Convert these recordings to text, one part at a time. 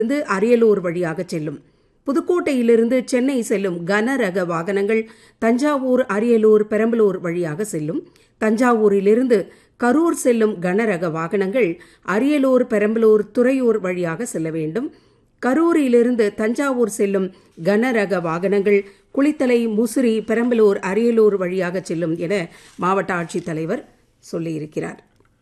இருந்து அரியலூர் வழியாக செல்லும் புதுக்கோட்டையிலிருந்து சென்னை செல்லும் கனரக வாகனங்கள் தஞ்சாவூர் அரியலூர் பெரம்பலூர் வழியாக செல்லும் தஞ்சாவூரிலிருந்து கரூர் செல்லும் கனரக வாகனங்கள் அரியலூர் பெரம்பலூர் துறையூர் வழியாக செல்ல வேண்டும் கரூரிலிருந்து தஞ்சாவூர் செல்லும் கனரக வாகனங்கள் குளித்தலை முசிறி பெரம்பலூர் அரியலூர் வழியாக செல்லும் என மாவட்ட ஆட்சித்தலைவர் சொல்லியிருக்கிறார்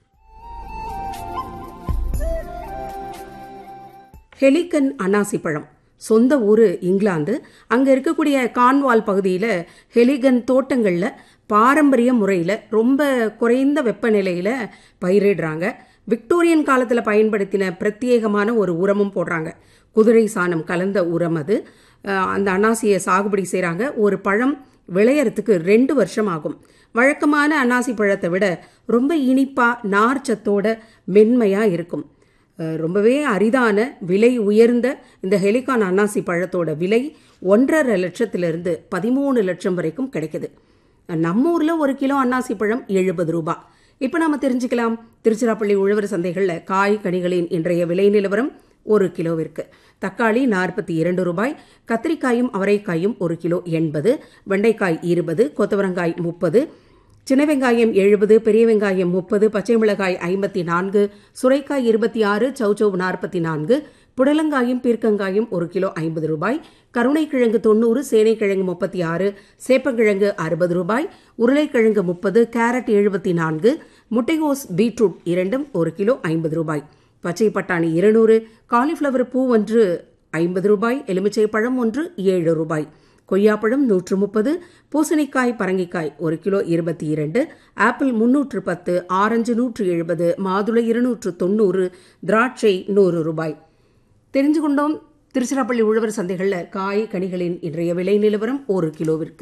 ஹெலிகன் அன்னாசி பழம் சொந்த ஊர் இங்கிலாந்து அங்கே இருக்கக்கூடிய கான்வால் பகுதியில் ஹெலிகன் தோட்டங்களில் பாரம்பரிய முறையில் ரொம்ப குறைந்த வெப்பநிலையில் பயிரிடுறாங்க விக்டோரியன் காலத்தில் பயன்படுத்தின பிரத்யேகமான ஒரு உரமும் போடுறாங்க குதிரை சாணம் கலந்த உரம் அது அஹ் அந்த அன்னாசியை சாகுபடி செய்கிறாங்க ஒரு பழம் விளையறதுக்கு ரெண்டு வருஷம் ஆகும் வழக்கமான அன்னாசி பழத்தை விட ரொம்ப இனிப்பாக நார் சத்தோட மென்மையாக இருக்கும் அஹ் ரொம்பவே அரிதான விலை உயர்ந்த இந்த ஹெலிகான் அன்னாசி பழத்தோட விலை ஒன்றரை லட்சத்திலிருந்து பதிமூணு லட்சம் வரைக்கும் கிடைக்குது நம்ம ஊரில் ஒரு கிலோ அன்னாசி பழம் எழுபது ரூபாய் இப்போ நாம தெரிஞ்சுக்கலாம் திருச்சிராப்பள்ளி உழவர் சந்தைகளில் காய் கனிகளின் இன்றைய விலை நிலவரம் ஒரு கிலோவிற்கு தக்காளி நாற்பத்தி இரண்டு ரூபாய் கத்திரிக்காயும் அவரைக்காயும் ஒரு கிலோ எண்பது வெண்டைக்காய் இருபது கொத்தவரங்காய் முப்பது சின்ன வெங்காயம் எழுபது பெரிய வெங்காயம் முப்பது பச்சை மிளகாய் ஐம்பத்தி நான்கு சுரைக்காய் இருபத்தி ஆறு சௌச்சௌ நாற்பத்தி நான்கு புடலங்காயும் பீர்க்கங்காயும் ஒரு கிலோ ஐம்பது ரூபாய் கருணைக்கிழங்கு தொண்ணூறு சேனைக்கிழங்கு முப்பத்தி ஆறு சேப்பங்கிழங்கு அறுபது ரூபாய் உருளைக்கிழங்கு முப்பது கேரட் எழுபத்தி நான்கு முட்டைகோஸ் பீட்ரூட் இரண்டும் ஒரு கிலோ ஐம்பது ரூபாய் பச்சை பட்டாணி இருநூறு காலிஃப்ளவர் பூ ஒன்று ஐம்பது ரூபாய் எலுமிச்சை பழம் ஒன்று ஏழு ரூபாய் கொய்யாப்பழம் நூற்று முப்பது பூசணிக்காய் பரங்கிக்காய் ஒரு கிலோ இருபத்தி இரண்டு ஆப்பிள் முன்னூற்று பத்து ஆரஞ்சு நூற்று எழுபது மாதுளை இருநூற்று தொண்ணூறு திராட்சை நூறு ரூபாய் தெரிஞ்சு கொண்டோம் திருச்சிராப்பள்ளி உழவர் சந்தைகளில் காய் கனிகளின் இன்றைய விலை நிலவரம் ஒரு கிலோவிற்கு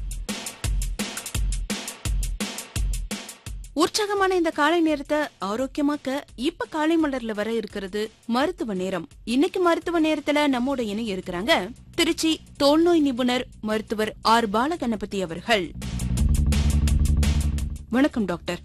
உற்சாகமான இந்த காலை நேரத்தை ஆரோக்கியமாக்க இப்ப காலை மலர்ல வர இருக்கிறது மருத்துவ நேரம் இன்னைக்கு மருத்துவ நேரத்துல நம்மோட இணை இருக்கிறாங்க திருச்சி தோல்நோய் நிபுணர் மருத்துவர் ஆர் பாலகணபதி அவர்கள் வணக்கம் டாக்டர்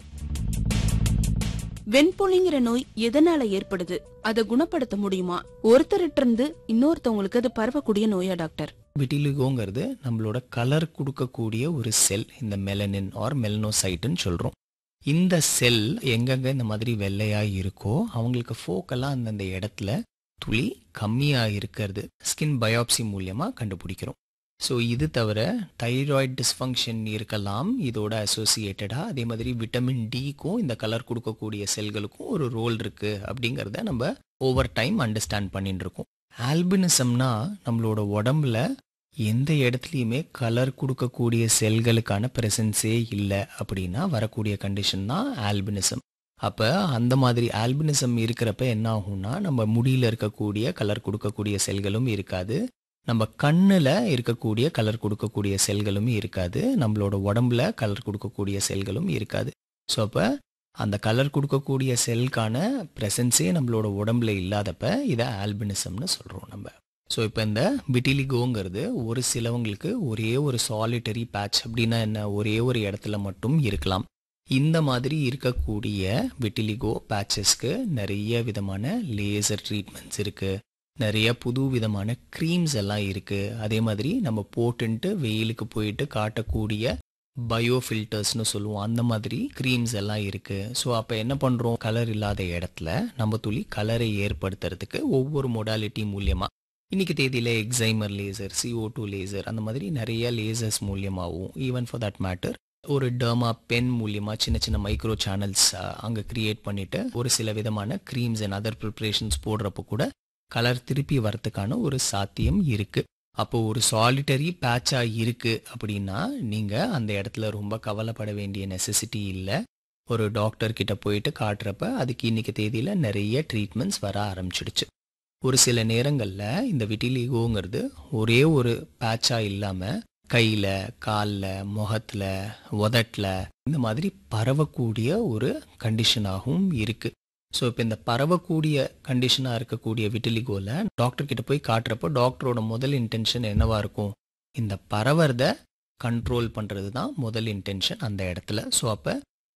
வெண்புலிங்கிற நோய் எதனால ஏற்படுது அதை குணப்படுத்த முடியுமா ஒருத்தர்கிட்ட இருந்து இன்னொருத்தவங்களுக்கு அது பரவக்கூடிய நோயா டாக்டர் விட்டிலிகோங்கிறது நம்மளோட கலர் கொடுக்கக்கூடிய ஒரு செல் இந்த மெலனின் ஆர் மெலனோசைட்டுன்னு சொல்கிறோம் இந்த செல் எங்கெங்க இந்த மாதிரி வெள்ளையா இருக்கோ அவங்களுக்கு ஃபோக்கெல்லாம் அந்தந்த இடத்துல துளி கம்மியாக இருக்கிறது ஸ்கின் பயாப்சி மூலியமாக கண்டுபிடிக்கிறோம் ஸோ இது தவிர தைராய்டு டிஸ்ஃபங்க்ஷன் இருக்கலாம் இதோட அசோசியேட்டடாக அதே மாதிரி விட்டமின் டிக்கும் இந்த கலர் கொடுக்கக்கூடிய செல்களுக்கும் ஒரு ரோல் இருக்குது அப்படிங்கிறத நம்ம ஓவர் டைம் அண்டர்ஸ்டாண்ட் பண்ணிட்டு இருக்கோம் ஆல்பினிசம்னா நம்மளோட உடம்புல எந்த இடத்துலையுமே கலர் கொடுக்கக்கூடிய செல்களுக்கான ப்ரெசன்ஸே இல்லை அப்படின்னா வரக்கூடிய கண்டிஷன் தான் ஆல்பினிசம் அப்போ அந்த மாதிரி ஆல்பினிசம் இருக்கிறப்ப என்ன ஆகும்னா நம்ம முடியில் இருக்கக்கூடிய கலர் கொடுக்கக்கூடிய செல்களும் இருக்காது நம்ம கண்ணில் இருக்கக்கூடிய கலர் கொடுக்கக்கூடிய செல்களும் இருக்காது நம்மளோட உடம்புல கலர் கொடுக்கக்கூடிய செல்களும் இருக்காது ஸோ அப்போ அந்த கலர் கொடுக்கக்கூடிய செல்கான ப்ரெசன்ஸே நம்மளோட உடம்புல இல்லாதப்ப இதை ஆல்பினிசம்னு சொல்கிறோம் நம்ம ஸோ இப்போ இந்த விட்டிலிகோங்கிறது ஒரு சிலவங்களுக்கு ஒரே ஒரு சாலிட்டரி பேட்ச் அப்படின்னா என்ன ஒரே ஒரு இடத்துல மட்டும் இருக்கலாம் இந்த மாதிரி இருக்கக்கூடிய விட்டிலிகோ பேட்சஸ்க்கு நிறைய விதமான லேசர் ட்ரீட்மெண்ட்ஸ் இருக்குது நிறைய புது விதமான க்ரீம்ஸ் எல்லாம் இருக்குது அதே மாதிரி நம்ம போட்டுன்ட்டு வெயிலுக்கு போயிட்டு காட்டக்கூடிய பயோ ஃபில்டர்ஸ்னு சொல்லுவோம் அந்த மாதிரி க்ரீம்ஸ் எல்லாம் இருக்குது ஸோ அப்போ என்ன பண்ணுறோம் கலர் இல்லாத இடத்துல நம்ம துளி கலரை ஏற்படுத்துறதுக்கு ஒவ்வொரு மொடாலிட்டி மூலியமாக இன்னைக்கு தேதியில் excimer laser CO2 two laser அந்த மாதிரி நிறைய லேசர்ஸ் மூலியமாகவும் ஈவன் ஃபார் தட் மேட்டர் ஒரு டர்மா பென் மூலியமாக சின்ன சின்ன மைக்ரோ சேனல்ஸ் அங்கே கிரியேட் பண்ணிட்டு ஒரு சில விதமான க்ரீம்ஸ் அண்ட் அதர் ப்ரிப்ரேஷன்ஸ் போடுறப்போ கூட கலர் திருப்பி வரத்துக்கான ஒரு சாத்தியம் இருக்கு அப்போ ஒரு சாலிட்டரி பேட்சா இருக்கு அப்படின்னா நீங்க அந்த இடத்துல ரொம்ப கவலைப்பட வேண்டிய நெசசிட்டி இல்லை ஒரு டாக்டர் கிட்ட போயிட்டு காட்டுறப்ப அதுக்கு இன்னைக்கு தேதியில நிறைய ட்ரீட்மெண்ட்ஸ் வர ஆரம்பிச்சிடுச்சு ஒரு சில நேரங்களில் இந்த விட்டிலிகோங்கிறது ஒரே ஒரு பேட்சா இல்லாமல் கையில் காலில் முகத்தில் உதட்டில் இந்த மாதிரி பரவக்கூடிய ஒரு கண்டிஷனாகவும் இருக்குது ஸோ இப்போ இந்த பரவக்கூடிய கண்டிஷனாக இருக்கக்கூடிய விட்டிலிகோவில் டாக்டர் கிட்ட போய் காட்டுறப்போ டாக்டரோட முதல் இன்டென்ஷன் என்னவா இருக்கும் இந்த பரவறத கண்ட்ரோல் பண்ணுறது தான் முதல் இன்டென்ஷன் அந்த இடத்துல ஸோ அப்போ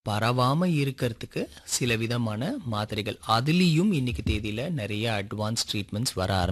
பரவாம இருக்கிறதுக்கு சில விதமான மாத்திரைகள் அதுலேயும் இன்னைக்கு தேதியில நிறைய அட்வான்ஸ் ட்ரீட்மெண்ட்ஸ் வர ஆரம்பிச்சு